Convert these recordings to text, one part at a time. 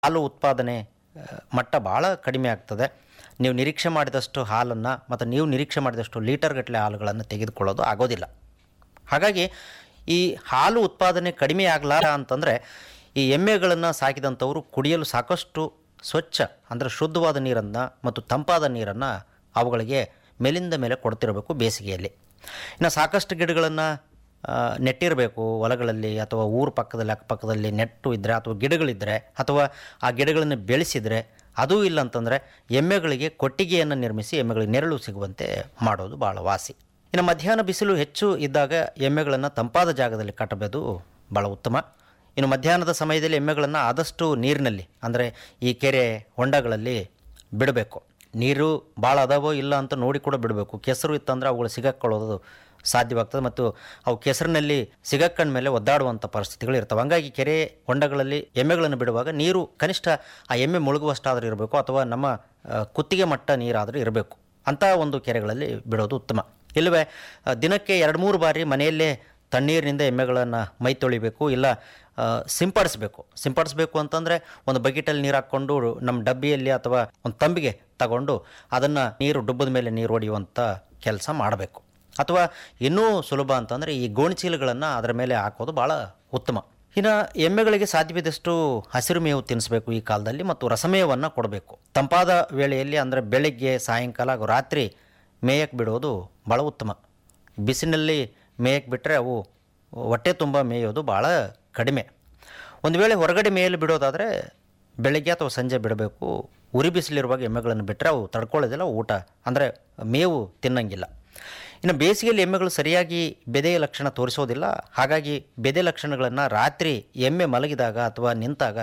ಹಾಲು ಉತ್ಪಾದನೆ ಆ, ಮಟ್ಟ ಭಾಳ ಕಡಿಮೆ ಆಗ್ತದೆ ನೀವು ನಿರೀಕ್ಷೆ ಮಾಡಿದಷ್ಟು ಹಾಲನ್ನು ಮತ್ತು ನೀವು ನಿರೀಕ್ಷೆ ಮಾಡಿದಷ್ಟು ಲೀಟರ್ಗಟ್ಟಲೆ ಹಾಲುಗಳನ್ನು ತೆಗೆದುಕೊಳ್ಳೋದು ಆಗೋದಿಲ್ಲ ಹಾಗಾಗಿ ಈ ಹಾಲು ಉತ್ಪಾದನೆ ಕಡಿಮೆ ಆಗಲಾರ ಅಂತಂದರೆ ಈ ಎಮ್ಮೆಗಳನ್ನು ಸಾಕಿದಂಥವರು ಕುಡಿಯಲು ಸಾಕಷ್ಟು ಸ್ವಚ್ಛ ಅಂದರೆ ಶುದ್ಧವಾದ ನೀರನ್ನು ಮತ್ತು ತಂಪಾದ ನೀರನ್ನು ಅವುಗಳಿಗೆ ಮೇಲಿಂದ ಮೇಲೆ ಕೊಡ್ತಿರಬೇಕು ಬೇಸಿಗೆಯಲ್ಲಿ ಇನ್ನು ಸಾಕಷ್ಟು ಗಿಡಗಳನ್ನು ನೆಟ್ಟಿರಬೇಕು ಹೊಲಗಳಲ್ಲಿ ಅಥವಾ ಊರ ಪಕ್ಕದಲ್ಲಿ ಅಕ್ಕಪಕ್ಕದಲ್ಲಿ ನೆಟ್ಟು ಇದ್ದರೆ ಅಥವಾ ಗಿಡಗಳಿದ್ದರೆ ಅಥವಾ ಆ ಗಿಡಗಳನ್ನು ಬೆಳೆಸಿದರೆ ಅದೂ ಇಲ್ಲ ಅಂತಂದರೆ ಎಮ್ಮೆಗಳಿಗೆ ಕೊಟ್ಟಿಗೆಯನ್ನು ನಿರ್ಮಿಸಿ ಎಮ್ಮೆಗಳಿಗೆ ನೆರಳು ಸಿಗುವಂತೆ ಮಾಡೋದು ಭಾಳ ವಾಸಿ ಇನ್ನು ಮಧ್ಯಾಹ್ನ ಬಿಸಿಲು ಹೆಚ್ಚು ಇದ್ದಾಗ ಎಮ್ಮೆಗಳನ್ನು ತಂಪಾದ ಜಾಗದಲ್ಲಿ ಕಟ್ಟಬೇಕು ಭಾಳ ಉತ್ತಮ ಇನ್ನು ಮಧ್ಯಾಹ್ನದ ಸಮಯದಲ್ಲಿ ಎಮ್ಮೆಗಳನ್ನು ಆದಷ್ಟು ನೀರಿನಲ್ಲಿ ಅಂದರೆ ಈ ಕೆರೆ ಹೊಂಡಗಳಲ್ಲಿ ಬಿಡಬೇಕು ನೀರು ಭಾಳ ಅದಾವೋ ಇಲ್ಲ ಅಂತ ನೋಡಿ ಕೂಡ ಬಿಡಬೇಕು ಕೆಸರು ಇತ್ತಂದ್ರೆ ಅವುಗಳು ಸಿಗಕ್ಕೊಳ್ಳೋದು ಸಾಧ್ಯವಾಗ್ತದೆ ಮತ್ತು ಅವು ಕೆಸರಿನಲ್ಲಿ ಸಿಗಕ್ಕಂಡ ಮೇಲೆ ಒದ್ದಾಡುವಂಥ ಪರಿಸ್ಥಿತಿಗಳು ಇರ್ತವೆ ಹಂಗಾಗಿ ಕೆರೆ ಹೊಂಡಗಳಲ್ಲಿ ಎಮ್ಮೆಗಳನ್ನು ಬಿಡುವಾಗ ನೀರು ಕನಿಷ್ಠ ಆ ಎಮ್ಮೆ ಮುಳುಗುವಷ್ಟಾದರೂ ಇರಬೇಕು ಅಥವಾ ನಮ್ಮ ಆ, ಕುತ್ತಿಗೆ ಮಟ್ಟ ನೀರಾದರೂ ಇರಬೇಕು ಅಂಥ ಒಂದು ಕೆರೆಗಳಲ್ಲಿ ಬಿಡೋದು ಉತ್ತಮ ಇಲ್ಲವೇ ಆ, ದಿನಕ್ಕೆ ಎರಡು ಮೂರು ಬಾರಿ ಮನೆಯಲ್ಲೇ ತಣ್ಣೀರಿನಿಂದ ಎಮ್ಮೆಗಳನ್ನು ಮೈ ತೊಳಿಬೇಕು ಇಲ್ಲ ಆ, ಸಿಂಪಡಿಸ್ಬೇಕು ಸಿಂಪಡಿಸ್ಬೇಕು ಅಂತಂದರೆ ಒಂದು ಬಕೆಟಲ್ಲಿ ನೀರು ಹಾಕ್ಕೊಂಡು ನಮ್ಮ ಡಬ್ಬಿಯಲ್ಲಿ ಅಥವಾ ಒಂದು ತಂಬಿಗೆ ತಗೊಂಡು ಅದನ್ನು ನೀರು ಡುಬ್ಬದ ಮೇಲೆ ನೀರು ಹೊಡೆಯುವಂಥ ಕೆಲಸ ಮಾಡಬೇಕು ಅಥವಾ ಇನ್ನೂ ಸುಲಭ ಅಂತಂದರೆ ಈ ಗೋಣಿಚೀಲಗಳನ್ನು ಅದರ ಮೇಲೆ ಹಾಕೋದು ಭಾಳ ಉತ್ತಮ ಇನ್ನು ಎಮ್ಮೆಗಳಿಗೆ ಸಾಧ್ಯವಿದಷ್ಟು ಹಸಿರು ಮೇವು ತಿನ್ನಿಸ್ಬೇಕು ಈ ಕಾಲದಲ್ಲಿ ಮತ್ತು ರಸಮೇವನ್ನು ಕೊಡಬೇಕು ತಂಪಾದ ವೇಳೆಯಲ್ಲಿ ಅಂದರೆ ಬೆಳಗ್ಗೆ ಸಾಯಂಕಾಲ ಹಾಗೂ ರಾತ್ರಿ ಮೇಯಕ್ಕೆ ಬಿಡೋದು ಭಾಳ ಉತ್ತಮ ಬಿಸಿಲಿನಲ್ಲಿ ಮೇಯಕ್ಕೆ ಬಿಟ್ಟರೆ ಅವು ಹೊಟ್ಟೆ ತುಂಬ ಮೇಯೋದು ಭಾಳ ಕಡಿಮೆ ಒಂದು ವೇಳೆ ಹೊರಗಡೆ ಮೇಯಲು ಬಿಡೋದಾದರೆ ಬೆಳಗ್ಗೆ ಅಥವಾ ಸಂಜೆ ಬಿಡಬೇಕು ಉರಿ ಬಿಸಿಲಿರುವಾಗ ಎಮ್ಮೆಗಳನ್ನು ಬಿಟ್ಟರೆ ಅವು ತಡ್ಕೊಳ್ಳೋದಿಲ್ಲ ಊಟ ಅಂದರೆ ಮೇವು ತಿನ್ನಂಗಿಲ್ಲ ಇನ್ನು ಬೇಸಿಗೆಯಲ್ಲಿ ಎಮ್ಮೆಗಳು ಸರಿಯಾಗಿ ಬೆದೆಯ ಲಕ್ಷಣ ತೋರಿಸೋದಿಲ್ಲ ಹಾಗಾಗಿ ಬೆದೆ ಲಕ್ಷಣಗಳನ್ನು ರಾತ್ರಿ ಎಮ್ಮೆ ಮಲಗಿದಾಗ ಅಥವಾ ನಿಂತಾಗ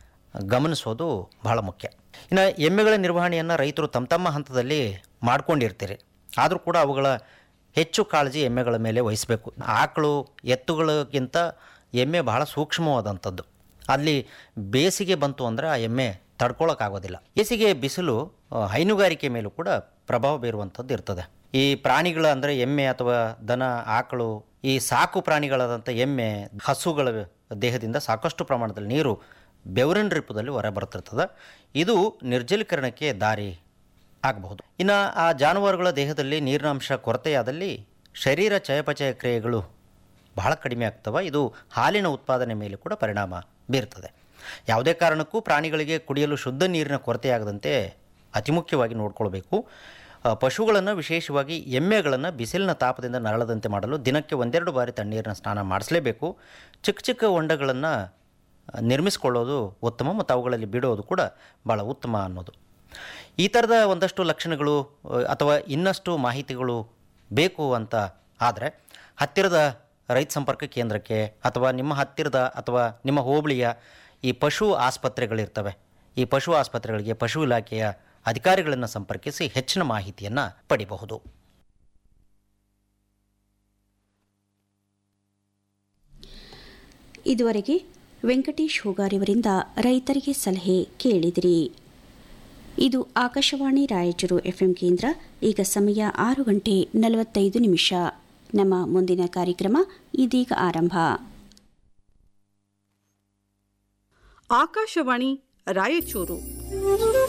ಗಮನಿಸೋದು ಬಹಳ ಮುಖ್ಯ ಇನ್ನು ಎಮ್ಮೆಗಳ ನಿರ್ವಹಣೆಯನ್ನು ರೈತರು ತಮ್ಮ ತಮ್ಮ ಹಂತದಲ್ಲಿ ಮಾಡ್ಕೊಂಡಿರ್ತೀರಿ ಆದರೂ ಕೂಡ ಅವುಗಳ ಹೆಚ್ಚು ಕಾಳಜಿ ಎಮ್ಮೆಗಳ ಮೇಲೆ ವಹಿಸಬೇಕು ಆಕಳು ಎತ್ತುಗಳಿಗಿಂತ ಎಮ್ಮೆ ಬಹಳ ಸೂಕ್ಷ್ಮವಾದಂಥದ್ದು ಅಲ್ಲಿ ಬೇಸಿಗೆ ಬಂತು ಅಂದರೆ ಆ ಎಮ್ಮೆ ತಡ್ಕೊಳ್ಳೋಕ್ಕಾಗೋದಿಲ್ಲ ಬೇಸಿಗೆ ಬಿಸಿಲು ಆ, ಹೈನುಗಾರಿಕೆ ಮೇಲೂ ಕೂಡ ಪ್ರಭಾವ ಬೀರುವಂಥದ್ದು ಇರ್ತದೆ ಈ ಪ್ರಾಣಿಗಳ ಅಂದರೆ ಎಮ್ಮೆ ಅಥವಾ ದನ ಆಕಳು ಈ ಸಾಕು ಪ್ರಾಣಿಗಳಾದಂಥ ಎಮ್ಮೆ ಹಸುಗಳ ದೇಹದಿಂದ ಸಾಕಷ್ಟು ಪ್ರಮಾಣದಲ್ಲಿ ನೀರು ಬೆವರಿನ ರೂಪದಲ್ಲಿ ಹೊರ ಬರ್ತಿರ್ತದೆ ಇದು ನಿರ್ಜಲೀಕರಣಕ್ಕೆ ದಾರಿ ಆಗಬಹುದು ಇನ್ನು ಆ ಜಾನುವಾರುಗಳ ದೇಹದಲ್ಲಿ ನೀರಿನಾಂಶ ಕೊರತೆಯಾದಲ್ಲಿ ಶರೀರ ಚಯಾಪಚಯ ಕ್ರಿಯೆಗಳು ಬಹಳ ಕಡಿಮೆ ಆಗ್ತವೆ ಇದು ಹಾಲಿನ ಉತ್ಪಾದನೆ ಮೇಲೆ ಕೂಡ ಪರಿಣಾಮ ಬೀರ್ತದೆ ಯಾವುದೇ ಕಾರಣಕ್ಕೂ ಪ್ರಾಣಿಗಳಿಗೆ ಕುಡಿಯಲು ಶುದ್ಧ ನೀರಿನ ಕೊರತೆಯಾಗದಂತೆ ಅತಿ ಮುಖ್ಯವಾಗಿ ನೋಡ್ಕೊಳ್ಬೇಕು ಆ, ಪಶುಗಳನ್ನು ವಿಶೇಷವಾಗಿ ಎಮ್ಮೆಗಳನ್ನು ಬಿಸಿಲಿನ ತಾಪದಿಂದ ನರಳದಂತೆ ಮಾಡಲು ದಿನಕ್ಕೆ ಒಂದೆರಡು ಬಾರಿ ತಣ್ಣೀರಿನ ಸ್ನಾನ ಮಾಡಿಸಲೇಬೇಕು ಚಿಕ್ಕ ಚಿಕ್ಕ ಹೊಂಡಗಳನ್ನು ನಿರ್ಮಿಸಿಕೊಳ್ಳೋದು ಉತ್ತಮ ಮತ್ತು ಅವುಗಳಲ್ಲಿ ಬಿಡೋದು ಕೂಡ ಭಾಳ ಉತ್ತಮ ಅನ್ನೋದು ಈ ಥರದ ಒಂದಷ್ಟು ಲಕ್ಷಣಗಳು ಅ, ಅಥವಾ ಇನ್ನಷ್ಟು ಮಾಹಿತಿಗಳು ಬೇಕು ಅಂತ ಆದರೆ ಹತ್ತಿರದ ರೈತ ಸಂಪರ್ಕ ಕೇಂದ್ರಕ್ಕೆ ಅಥವಾ ನಿಮ್ಮ ಹತ್ತಿರದ ಅಥವಾ ನಿಮ್ಮ ಹೋಬಳಿಯ ಈ ಪಶು ಆಸ್ಪತ್ರೆಗಳಿರ್ತವೆ ಈ ಪಶು ಆಸ್ಪತ್ರೆಗಳಿಗೆ ಪಶು ಇಲಾಖೆಯ ಅಧಿಕಾರಿಗಳನ್ನು ಸಂಪರ್ಕಿಸಿ ಹೆಚ್ಚಿನ ಮಾಹಿತಿಯನ್ನು ಪಡಿಬಹುದು ಇದುವರೆಗೆ ವೆಂಕಟೇಶ್ ಹೋಗಾರಿಯವರಿಂದ ರೈತರಿಗೆ ಸಲಹೆ ಕೇಳಿದಿರಿ ಇದು ಆಕಾಶವಾಣಿ ರಾಯಚೂರು ಎಫ್ಎಂ ಕೇಂದ್ರ ಈಗ ಸಮಯ ಆರು ಗಂಟೆ ನಲವತ್ತೈದು ನಿಮಿಷ ನಮ್ಮ ಮುಂದಿನ ಕಾರ್ಯಕ್ರಮ ಇದೀಗ ಆರಂಭ ಆಕಾಶವಾಣಿ ರಾಯಚೂರು